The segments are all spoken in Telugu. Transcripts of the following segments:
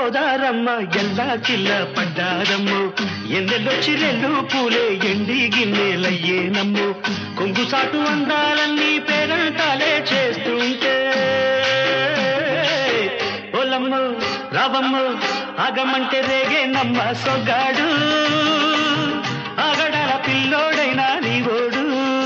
గోదారమ్మ ఎల్లా కిల్ల పడ్డారమ్ము ఎన్నెల్లొచ్చి రెల్లు పూలే ఎండి గిన్నెలయ్యేనమ్ము కొంగు సాటు అందాలన్నీ పేరంటాలే చేస్తుంటే ఓలమ్ము రావమ్ము ఆగమంటే రేగే నమ్మ సొగాడు ఆగడాల పిల్లోడైనా నీవోడు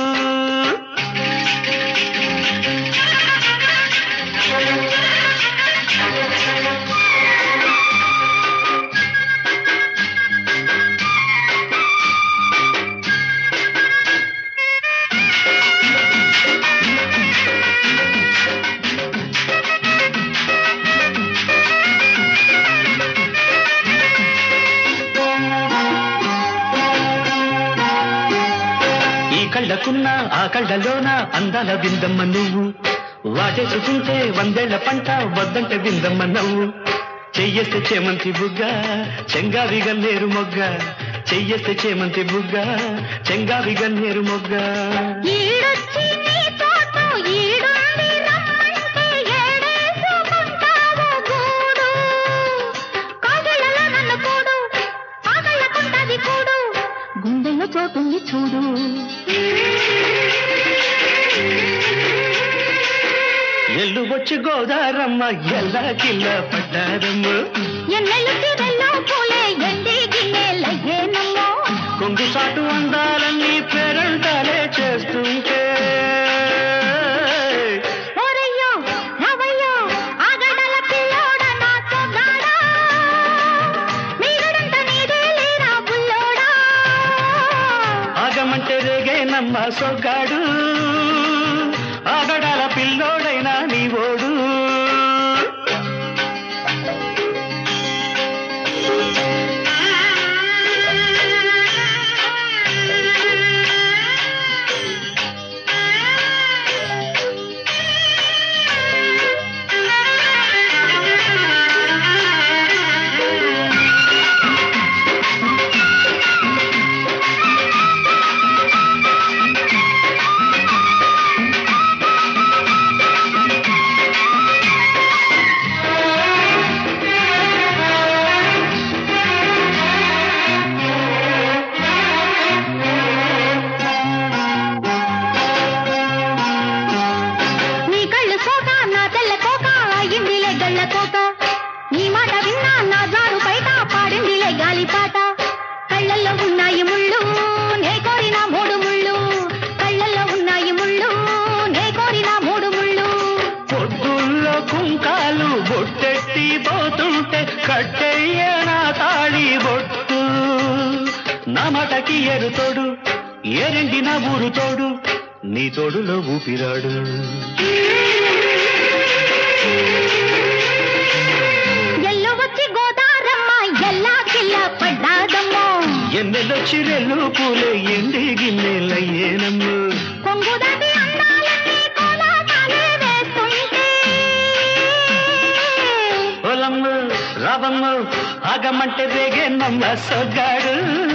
ఈ కళ్ళకున్న ఆ కళ్ళలోన అందాల విందమ్మ నువ్వు వాటేసుకుంటే వందేళ్ల పంట వద్దంటే విందమ్మ నవ్వు చెయ్యేస్తే చేమంతి బుగ్గ చెంగావి గన్నేరు మొగ్గ చెయ్యేస్తే చేమంతి బుగ్గ చెంగావి గన్నేరు మొగ్గ ఈడొచ్చి నీ తోట ఈడుండి రమ్మంటే ఏడేసుకుంటావు గూడు కాగిళ్ళలో నన్ను కూడు ఆగళ్ళకుంటది కూడు గుండెల్లో చోటుంది చూడు ఎల్లు వచ్చి గోదారమ్మ ఎల్లా కిల్ల పడ్డారమ్మ ఎన్నెల్లు తిరల్లో పూలే ఎండి గిన్నెలయ్యేనమ్మో కొంగు సాటు అందాలన్నీ పేరంటాలే చేస్తుంటే ఓరయ్యో రవయ్యో ఆగడల పిల్లోడ నా సొగాడా మీగడంత నీదే లేరా బుల్లోడా ఆగమంటే రేగే నమ్మ సొగ్గాడు ఆగడాల పిల్లోడైనా నీవోడు నీ కళ్ళు సోక నా తెల్ల కోక అయ్యిందిలే గళ్ళ కోక నీ మాట విన్నా నా జారు బయట పాడిందిలే గాలి పాట కళ్ళల్లో ఉన్నాయి ముళ్ళు నే కోరిన మూడు ముళ్ళు కళ్ళల్లో ఉన్నాయి ముళ్ళు నే కోరిన మూడు ముళ్ళు పొద్దుల్లో కుంకాలు బొట్టెట్టి పోతుంటే కట్టెయ్య నా తాళి బొట్టు నా మటకి ఎరుతోడు ఏరెండి నా ఊరు తోడు నీ తోడులో ఊపిరాడు ఎల్లు వచ్చి గోదారమ్మ ఎల్లా కిల్ల పడ్డాదమ్మో ఎన్నెలొచ్చి రెల్లు పూలే ఎండి గిన్నెలయ్యేనమ్ము కొంగు దాటి అందాలన్నీ కోలాటాలే వేస్తుంటే పొలమ్ము రావమ్ము ఆగమంటే రేగే నమ్మ సొగ్గాడు